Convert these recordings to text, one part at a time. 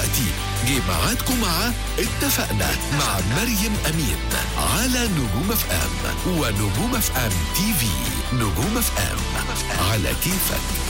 دلوقتي جه ميعادكم مع اتفقنا مع مريم أمين على نجوم اف ام ونجوم اف ام تي في نجوم اف ام على كيفك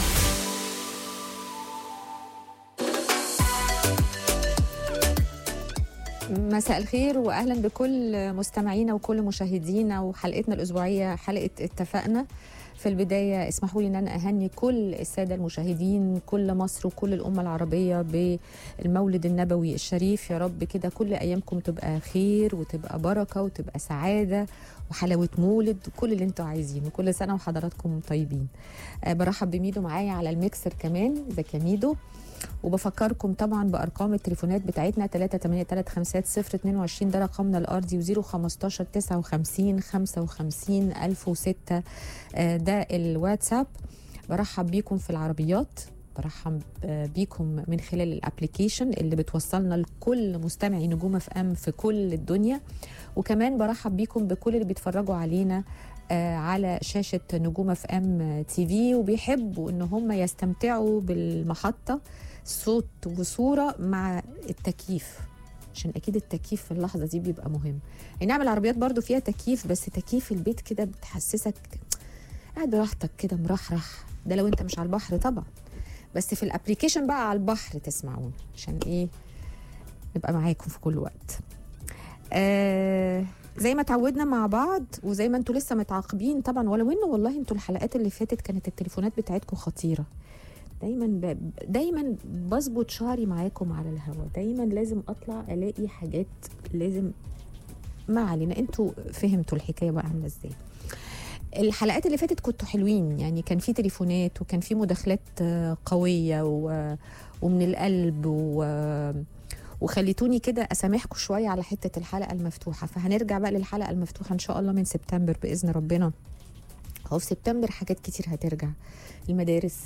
مساء الخير واهلا بكل مستمعينا وكل مشاهدينا وحلقتنا الاسبوعيه حلقه اتفقنا في البدايه اسمحوا لي ان انا اهني كل الساده المشاهدين كل مصر وكل الامه العربيه بالمولد النبوي الشريف يا رب كده كل ايامكم تبقى خير وتبقى بركه وتبقى سعاده وحلاوه مولد وكل اللي انتوا عايزينه كل سنه وحضراتكم طيبين أه برحب بميدو معايا على الميكسر كمان ازيك يا ميدو وبفكركم طبعا بارقام التليفونات بتاعتنا 3835022 ده رقمنا الارضي و015 59 55 1006 ده الواتساب برحب بيكم في العربيات برحب بيكم من خلال الابلكيشن اللي بتوصلنا لكل مستمعي نجوم اف ام في كل الدنيا وكمان برحب بيكم بكل اللي بيتفرجوا علينا على شاشة نجوم اف ام تي في وبيحبوا ان هم يستمتعوا بالمحطة صوت وصورة مع التكييف عشان اكيد التكييف في اللحظة دي بيبقى مهم اي نعم العربيات برضو فيها تكييف بس تكييف البيت كده بتحسسك قاعد براحتك كده مرحرح ده لو انت مش على البحر طبعا بس في الابليكيشن بقى على البحر تسمعونا عشان ايه نبقى معاكم في كل وقت آه زي ما تعودنا مع بعض وزي ما انتوا لسه متعاقبين طبعا ولو انه والله انتوا الحلقات اللي فاتت كانت التليفونات بتاعتكم خطيره دايما ب... دايما بظبط شعري معاكم على الهوا دايما لازم اطلع الاقي حاجات لازم ما علينا انتوا فهمتوا الحكايه بقى عامله ازاي الحلقات اللي فاتت كنتوا حلوين يعني كان في تليفونات وكان في مداخلات قويه و... ومن القلب و... وخليتوني كده اسامحكم شويه على حته الحلقه المفتوحه فهنرجع بقى للحلقه المفتوحه ان شاء الله من سبتمبر باذن ربنا هو في سبتمبر حاجات كتير هترجع المدارس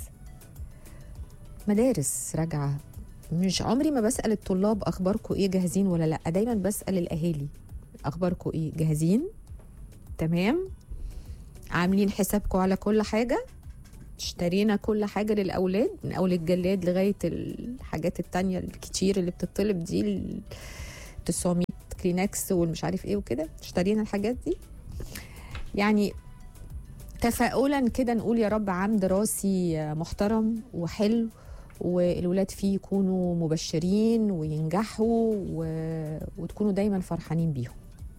مدارس راجعه مش عمري ما بسال الطلاب اخباركم ايه جاهزين ولا لا دايما بسال الاهالي اخباركم ايه جاهزين تمام عاملين حسابكم على كل حاجه اشترينا كل حاجة للأولاد من أول الجلاد لغاية الحاجات التانية الكتير اللي بتطلب دي ال 900 كلينكس والمش عارف ايه وكده اشترينا الحاجات دي يعني تفاؤلا كده نقول يا رب عام دراسي محترم وحلو والولاد فيه يكونوا مبشرين وينجحوا و... وتكونوا دايما فرحانين بيهم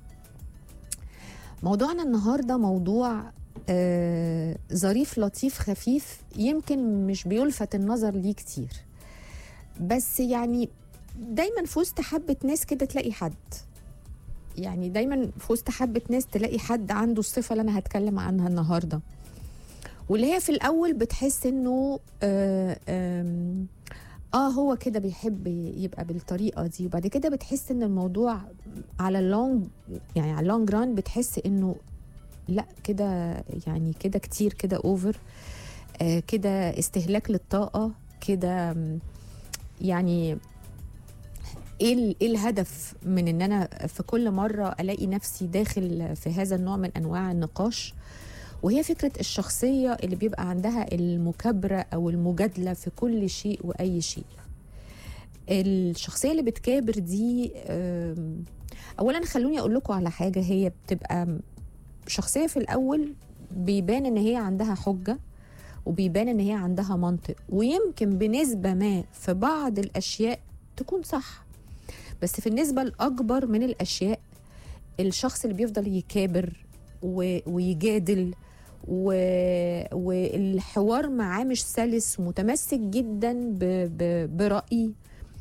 موضوعنا النهارده موضوع آه ظريف لطيف خفيف يمكن مش بيلفت النظر ليه كتير بس يعني دايما في وسط حبة ناس كده تلاقي حد يعني دايما في وسط حبة ناس تلاقي حد عنده الصفة اللي أنا هتكلم عنها النهاردة واللي هي في الأول بتحس إنه آه, آه, آه هو كده بيحب يبقى بالطريقة دي وبعد كده بتحس إن الموضوع على اللونج يعني على اللونج ران بتحس إنه لا كده يعني كده كتير كده اوفر آه كده استهلاك للطاقه كده يعني ايه ايه الهدف من ان انا في كل مره الاقي نفسي داخل في هذا النوع من انواع النقاش وهي فكره الشخصيه اللي بيبقى عندها المكابره او المجادله في كل شيء واي شيء الشخصيه اللي بتكابر دي اولا خلوني اقول لكم على حاجه هي بتبقى شخصيه في الاول بيبان ان هي عندها حجه وبيبان ان هي عندها منطق ويمكن بنسبه ما في بعض الاشياء تكون صح بس في النسبه الاكبر من الاشياء الشخص اللي بيفضل يكابر و... ويجادل و... والحوار معاه مش سلس ومتمسك جدا ب... ب... برأي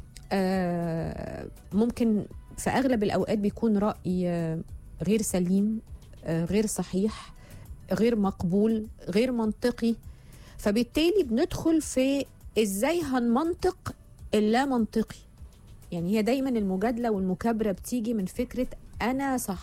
آه ممكن في اغلب الاوقات بيكون رأي غير سليم غير صحيح غير مقبول غير منطقي فبالتالي بندخل في ازاي هنمنطق اللا منطقي يعني هي دايما المجادله والمكابره بتيجي من فكره انا صح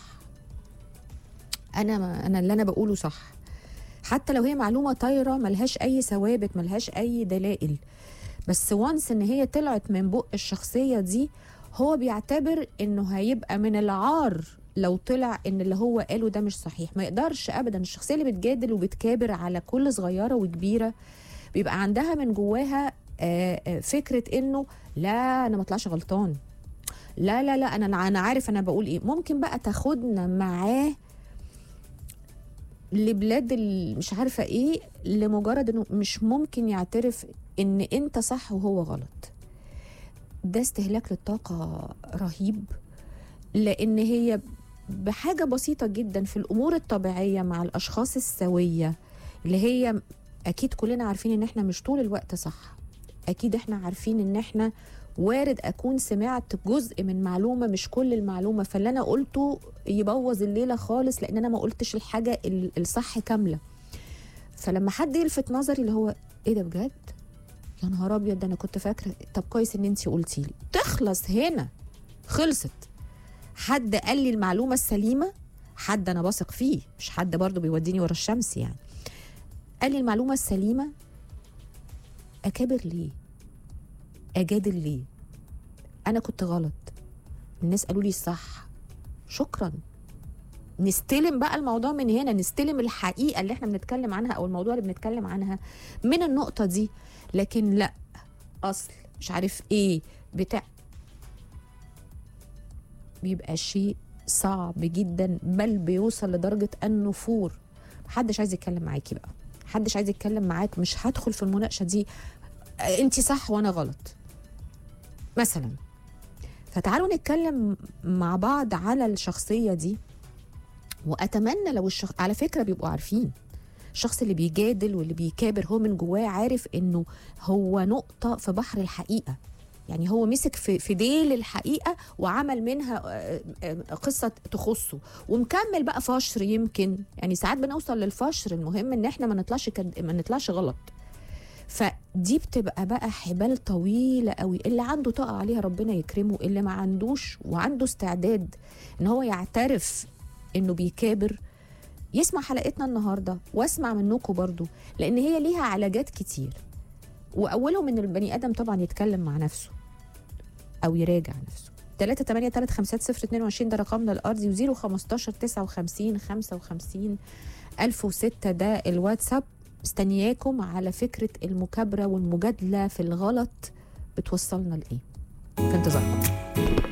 انا ما انا اللي انا بقوله صح حتى لو هي معلومه طايره ملهاش اي ثوابت ملهاش اي دلائل بس وانس ان هي طلعت من بق الشخصيه دي هو بيعتبر انه هيبقى من العار لو طلع ان اللي هو قاله ده مش صحيح ما يقدرش ابدا الشخصيه اللي بتجادل وبتكابر على كل صغيره وكبيره بيبقى عندها من جواها آه، آه، فكره انه لا انا ما اطلعش غلطان لا لا لا انا انا عارف انا بقول ايه ممكن بقى تاخدنا معاه لبلاد ال- مش عارفه ايه لمجرد انه مش ممكن يعترف ان انت صح وهو غلط ده استهلاك للطاقه رهيب لان هي بحاجه بسيطه جدا في الامور الطبيعيه مع الاشخاص السويه اللي هي اكيد كلنا عارفين ان احنا مش طول الوقت صح اكيد احنا عارفين ان احنا وارد اكون سمعت جزء من معلومه مش كل المعلومه فاللي انا قلته يبوظ الليله خالص لان انا ما قلتش الحاجه ال- الصح كامله فلما حد يلفت نظري اللي هو ايه ده بجد يا نهار ابيض ده انا كنت فاكره طب كويس ان انت قلتي لي تخلص هنا خلصت حد قال لي المعلومه السليمه حد انا بثق فيه مش حد برضو بيوديني ورا الشمس يعني قال لي المعلومه السليمه اكابر ليه اجادل ليه انا كنت غلط الناس قالوا لي الصح شكرا نستلم بقى الموضوع من هنا نستلم الحقيقه اللي احنا بنتكلم عنها او الموضوع اللي بنتكلم عنها من النقطه دي لكن لا اصل مش عارف ايه بتاع بيبقى شيء صعب جدا بل بيوصل لدرجه النفور محدش عايز يتكلم معاكي بقى محدش عايز يتكلم معاك مش هدخل في المناقشه دي انت صح وانا غلط مثلا فتعالوا نتكلم مع بعض على الشخصيه دي واتمنى لو الشخص على فكره بيبقوا عارفين الشخص اللي بيجادل واللي بيكابر هو من جواه عارف انه هو نقطه في بحر الحقيقه يعني هو مسك في في ديل الحقيقه وعمل منها آه، آه، قصه تخصه ومكمل بقى فشر يمكن يعني ساعات بنوصل للفشر المهم ان احنا ما نطلعش كد... ما نطلعش غلط فدي بتبقى بقى حبال طويله قوي اللي عنده طاقه عليها ربنا يكرمه اللي ما عندوش وعنده استعداد ان هو يعترف انه بيكابر يسمع حلقتنا النهارده واسمع منكم برضو لان هي ليها علاجات كتير واولهم ان البني ادم طبعا يتكلم مع نفسه او يراجع نفسه 3 8 3 5 0 22 ده رقمنا الارضي و 015 59 55 1006 ده الواتساب مستنياكم على فكره المكابره والمجادله في الغلط بتوصلنا لايه في انتظاركم